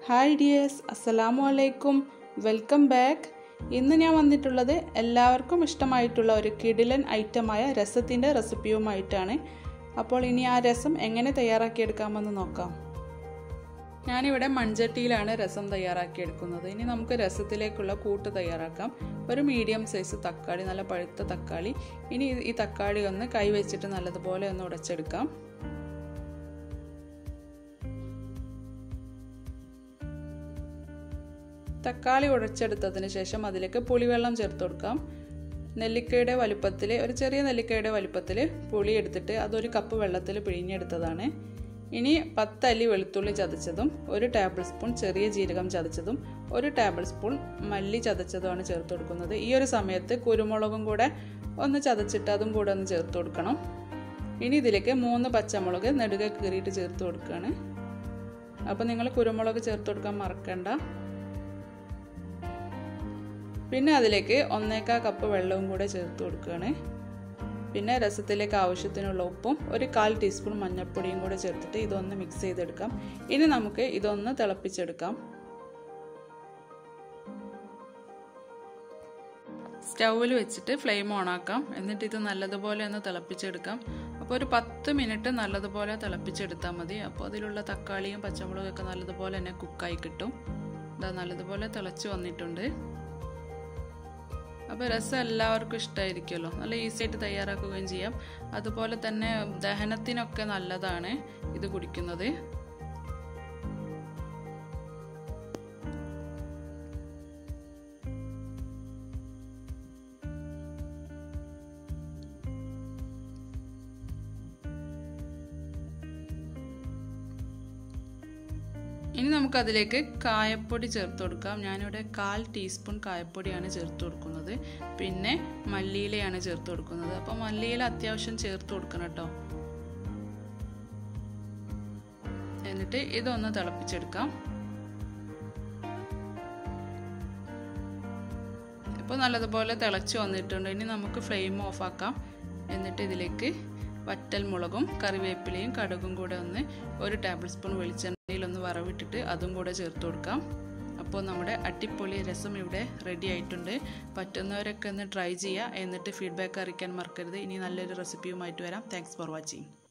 hi dears അസ്സലാമു അലൈക്കും welcome back ഇന്ന് ഞാൻ വന്നിട്ടുള്ളത് എല്ലാവർക്കും ഇഷ്ടമായിട്ടുള്ള ഒരു കിടിലൻ ഐറ്റമായ രസത്തിൻ്റെ റെസിപ്പിയുമായിട്ടാണ് അപ്പോൾ ഇനി ആ രസം എങ്ങനെ തയ്യാറാക്കിയെടുക്കാമെന്ന് നോക്കാം ഞാനിവിടെ മൺചട്ടിയിലാണ് രസം തയ്യാറാക്കിയെടുക്കുന്നത് ഇനി നമുക്ക് രസത്തിലേക്കുള്ള കൂട്ട് തയ്യാറാക്കാം ഒരു മീഡിയം സൈസ് തക്കാളി നല്ല പഴുത്ത തക്കാളി ഇനി ഈ തക്കാളി ഒന്ന് കൈ വെച്ചിട്ട് നല്ലതുപോലെ ഒന്ന് ഉടച്ചെടുക്കാം തക്കാളി ഉടച്ചെടുത്തതിന് ശേഷം അതിലേക്ക് പുളിവെള്ളം ചേർത്ത് കൊടുക്കാം നെല്ലിക്കയുടെ വലുപ്പത്തിൽ ഒരു ചെറിയ നെല്ലിക്കയുടെ വലുപ്പത്തിൽ പുളി എടുത്തിട്ട് അതൊരു കപ്പ് വെള്ളത്തിൽ പിഴിഞ്ഞെടുത്തതാണ് ഇനി പത്തല്ലി വെളുത്തുള്ളി ചതച്ചതും ഒരു ടേബിൾ സ്പൂൺ ചെറിയ ജീരകം ചതച്ചതും ഒരു ടേബിൾ സ്പൂൺ മല്ലി ചതച്ചതുമാണ് ചേർത്ത് കൊടുക്കുന്നത് ഈ ഒരു സമയത്ത് കുരുമുളകും കൂടെ ഒന്ന് ചതച്ചിട്ട് അതും കൂടെ ഒന്ന് ചേർത്ത് കൊടുക്കണം ഇനി ഇതിലേക്ക് മൂന്ന് പച്ചമുളക് നെടുകെ കീറിയിട്ട് ചേർത്ത് കൊടുക്കുകയാണ് അപ്പോൾ നിങ്ങൾ കുരുമുളക് ചേർത്ത് കൊടുക്കാൻ മറക്കണ്ട പിന്നെ അതിലേക്ക് ഒന്നേക്കാ കപ്പ് വെള്ളവും കൂടെ ചേർത്ത് കൊടുക്കുകയാണ് പിന്നെ രസത്തിലേക്ക് ആവശ്യത്തിനുള്ള ഉപ്പും ഒരു കാൽ ടീസ്പൂൺ മഞ്ഞൾപ്പൊടിയും കൂടെ ചേർത്തിട്ട് ഇതൊന്ന് മിക്സ് ചെയ്തെടുക്കാം ഇനി നമുക്ക് ഇതൊന്ന് തിളപ്പിച്ചെടുക്കാം സ്റ്റൗവിൽ വെച്ചിട്ട് ഫ്ലെയിം ഓൺ ആക്കാം എന്നിട്ട് ഇത് നല്ലതുപോലെ ഒന്ന് തിളപ്പിച്ചെടുക്കാം അപ്പോൾ ഒരു പത്ത് മിനിറ്റ് നല്ലതുപോലെ തിളപ്പിച്ചെടുത്താൽ മതി അപ്പോൾ അതിലുള്ള തക്കാളിയും പച്ചമുളകും ഒക്കെ നല്ലതുപോലെ തന്നെ കുക്കായി കിട്ടും ഇതാ നല്ലതുപോലെ തിളച്ച് വന്നിട്ടുണ്ട് അപ്പോൾ രസം എല്ലാവർക്കും ഇഷ്ടമായിരിക്കുമല്ലോ നല്ല ഈസി ആയിട്ട് തയ്യാറാക്കുകയും ചെയ്യാം അതുപോലെ തന്നെ ദഹനത്തിനൊക്കെ നല്ലതാണ് ഇത് കുടിക്കുന്നത് ഇനി നമുക്കതിലേക്ക് കായപ്പൊടി ചേർത്ത് കൊടുക്കാം ഞാനിവിടെ കാൽ ടീസ്പൂൺ കായപ്പൊടിയാണ് ചേർത്ത് കൊടുക്കുന്നത് പിന്നെ മല്ലിയിലയാണ് ചേർത്ത് കൊടുക്കുന്നത് അപ്പോൾ മല്ലിയില അത്യാവശ്യം ചേർത്ത് കൊടുക്കണം കേട്ടോ എന്നിട്ട് ഇതൊന്ന് തിളപ്പിച്ചെടുക്കാം ഇപ്പോൾ നല്ലതുപോലെ തിളച്ച് വന്നിട്ടുണ്ട് ഇനി നമുക്ക് ഫ്ലെയിം ഓഫ് ആക്കാം എന്നിട്ട് ഇതിലേക്ക് വറ്റൽ മുളകും കറിവേപ്പിലയും കടുകും കൂടെ ഒന്ന് ഒരു ടേബിൾ സ്പൂൺ വെളിച്ചെണ്ണയിലൊന്ന് വറവിട്ടിട്ട് അതും കൂടെ ചേർത്ത് കൊടുക്കാം അപ്പോൾ നമ്മുടെ അട്ടിപ്പൊളി രസം ഇവിടെ റെഡി ആയിട്ടുണ്ട് പറ്റുന്നവരൊക്കെ ഒന്ന് ട്രൈ ചെയ്യുക എന്നിട്ട് ഫീഡ്ബാക്ക് അറിയിക്കാൻ മറക്കരുത് ഇനി നല്ലൊരു റെസിപ്പിയുമായിട്ട് വരാം താങ്ക്സ് ഫോർ വാച്ചിങ്